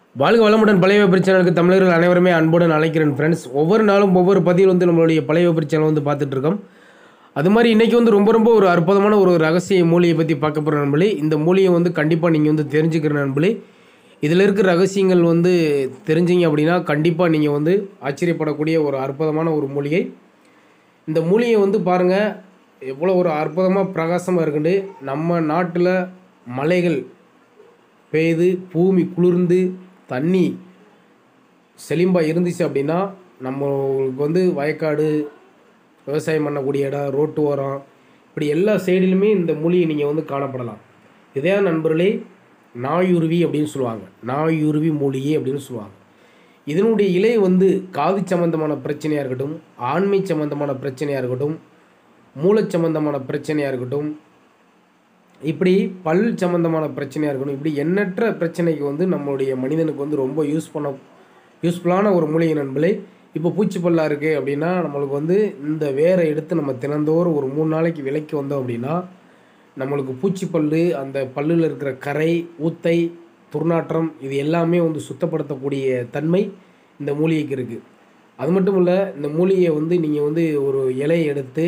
வாழ்க வளமுடன் பழைய பிரச்சனைகளுக்கு தமிழர்கள் அனைவருமே அன்புடன் அழைக்கிறேன் ஃப்ரெண்ட்ஸ் ஒவ்வொரு நாளும் ஒவ்வொரு பதிவில் வந்து நம்மளுடைய பழைய பிரச்சனை வந்து பார்த்துட்டு இருக்கோம் அது மாதிரி இன்றைக்கி வந்து ரொம்ப ரொம்ப ஒரு அற்புதமான ஒரு ரகசிய மூலியை பற்றி பார்க்க போகிற நண்பர்களே இந்த மூலியை வந்து கண்டிப்பாக நீங்கள் வந்து தெரிஞ்சுக்கிற நண்பர்களே இதில் இருக்கிற ரகசியங்கள் வந்து தெரிஞ்சீங்க அப்படின்னா கண்டிப்பாக நீங்கள் வந்து ஆச்சரியப்படக்கூடிய ஒரு அற்புதமான ஒரு மூலிகை இந்த மூலிகை வந்து பாருங்கள் எவ்வளோ ஒரு அற்புதமாக பிரகாசமாக இருக்குண்டு நம்ம நாட்டில் மலைகள் பெய்து பூமி குளிர்ந்து தண்ணி செழிம்பாக இருந்துச்சு அப்படின்னா நம்மளுக்கு வந்து வயக்காடு விவசாயம் பண்ணக்கூடிய இடம் ரோட்டு ஓரம் இப்படி எல்லா சைடிலுமே இந்த மூலிகை நீங்கள் வந்து காணப்படலாம் இதே நண்பர்களே நாயுருவி அப்படின்னு சொல்லுவாங்க நாயுருவி மூலிகை அப்படின்னு சொல்லுவாங்க இதனுடைய இலை வந்து காது சம்பந்தமான பிரச்சனையாக இருக்கட்டும் ஆண்மை சம்பந்தமான பிரச்சனையாக இருக்கட்டும் மூளைச் சம்பந்தமான பிரச்சனையாக இருக்கட்டும் இப்படி பல் சம்பந்தமான பிரச்சனையாக இருக்கணும் இப்படி எண்ணற்ற பிரச்சனைக்கு வந்து நம்மளுடைய மனிதனுக்கு வந்து ரொம்ப யூஸ் பண்ண யூஸ்ஃபுல்லான ஒரு மூலிகை நண்பர்களே இப்போ பூச்சி பல்லா இருக்குது அப்படின்னா நம்மளுக்கு வந்து இந்த வேரை எடுத்து நம்ம தினந்தோறும் ஒரு மூணு நாளைக்கு விலைக்கு வந்தோம் அப்படின்னா நம்மளுக்கு பூச்சி பல்லு அந்த பல்லில் இருக்கிற கரை ஊத்தை துர்நாற்றம் இது எல்லாமே வந்து சுத்தப்படுத்தக்கூடிய தன்மை இந்த மூலிகைக்கு இருக்குது அது மட்டும் இல்லை இந்த மூலிகையை வந்து நீங்கள் வந்து ஒரு இலையை எடுத்து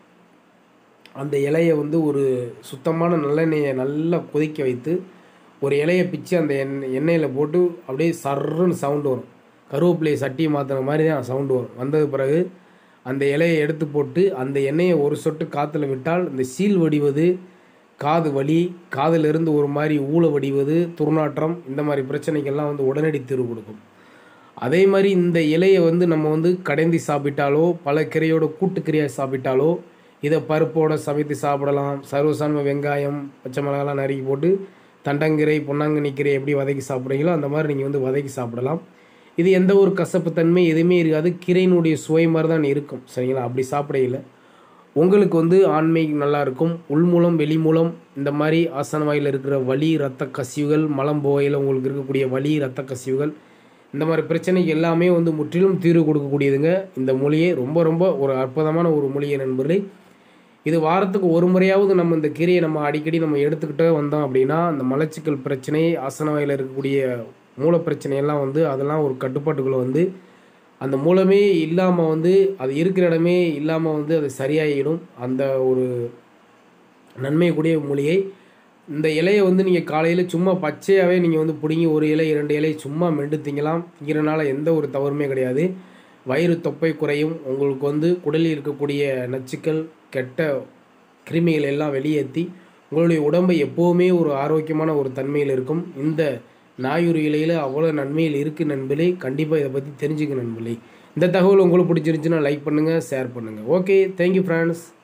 அந்த இலையை வந்து ஒரு சுத்தமான நல்லெண்ணெயை நல்லா கொதிக்க வைத்து ஒரு இலையை பிச்சு அந்த எண்ணெய் எண்ணெயில் போட்டு அப்படியே சர்ருன்னு சவுண்டு வரும் கருவேப்பிலையை சட்டியை மாற்றுற மாதிரி தான் சவுண்டு வரும் வந்தது பிறகு அந்த இலையை எடுத்து போட்டு அந்த எண்ணெயை ஒரு சொட்டு காற்றுல விட்டால் இந்த சீல் வடிவது காது வலி காதிலிருந்து ஒரு மாதிரி ஊழ வடிவது துர்நாற்றம் இந்த மாதிரி பிரச்சனைக்கெல்லாம் வந்து உடனடி தீர்வு கொடுக்கும் அதே மாதிரி இந்த இலையை வந்து நம்ம வந்து கடைந்தி சாப்பிட்டாலோ பல கீரையோட கூட்டுக்கீரையாக சாப்பிட்டாலோ இதை பருப்போட சமைத்து சாப்பிடலாம் சர்வசான்ம வெங்காயம் பச்சை மிளகாலாம் நறுக்கி போட்டு தண்டங்கீரை பொன்னாங்கண்ணி கீரை எப்படி வதக்கி சாப்பிட்றீங்களோ அந்த மாதிரி நீங்கள் வந்து வதக்கி சாப்பிடலாம் இது எந்த ஒரு கசப்பு தன்மை எதுவுமே இருக்காது கீரையினுடைய சுவை மாதிரி தான் இருக்கும் சரிங்களா அப்படி சாப்பிடையில உங்களுக்கு வந்து ஆண்மை நல்லா இருக்கும் உள்மூலம் வெளிமூலம் இந்த மாதிரி ஆசன வாயில் இருக்கிற வலி இரத்த கசிவுகள் மலம் போகையில் உங்களுக்கு இருக்கக்கூடிய வலி இரத்த கசிவுகள் இந்த மாதிரி பிரச்சனைக்கு எல்லாமே வந்து முற்றிலும் தீர்வு கொடுக்கக்கூடியதுங்க இந்த மூலிகை ரொம்ப ரொம்ப ஒரு அற்புதமான ஒரு மூலிகை நண்பர்களே இது வாரத்துக்கு ஒரு முறையாவது நம்ம இந்த கீரையை நம்ம அடிக்கடி நம்ம எடுத்துக்கிட்டே வந்தோம் அப்படின்னா அந்த மலச்சிக்கல் பிரச்சனை ஆசன வாயில் இருக்கக்கூடிய மூல பிரச்சனையெல்லாம் வந்து அதெல்லாம் ஒரு கட்டுப்பாட்டுக்குள்ளே வந்து அந்த மூலமே இல்லாமல் வந்து அது இருக்கிற இடமே இல்லாமல் வந்து அது சரியாகிடும் அந்த ஒரு நன்மை கூடிய மூலிகை இந்த இலையை வந்து நீங்கள் காலையில் சும்மா பச்சையாகவே நீங்கள் வந்து பிடுங்கி ஒரு இலை இரண்டு இலை சும்மா மெண்டு திங்கலாம் திங்கிறனால எந்த ஒரு தவறுமே கிடையாது வயிறு தொப்பை குறையும் உங்களுக்கு வந்து குடலில் இருக்கக்கூடிய நச்சுக்கள் கெட்ட கிருமிகள் எல்லாம் வெளியேற்றி உங்களுடைய உடம்பை எப்போவுமே ஒரு ஆரோக்கியமான ஒரு தன்மையில் இருக்கும் இந்த நாயுறு இலையில் அவ்வளோ நன்மையில் இருக்குது நண்பர்களே கண்டிப்பாக இதை பற்றி தெரிஞ்சுக்க நண்பர்களே இந்த தகவல் உங்களுக்கு பிடிச்சிருந்துச்சுன்னா லைக் பண்ணுங்கள் ஷேர் பண்ணுங்கள் ஓகே தேங்க்யூ ஃப்ரெண்ட்ஸ்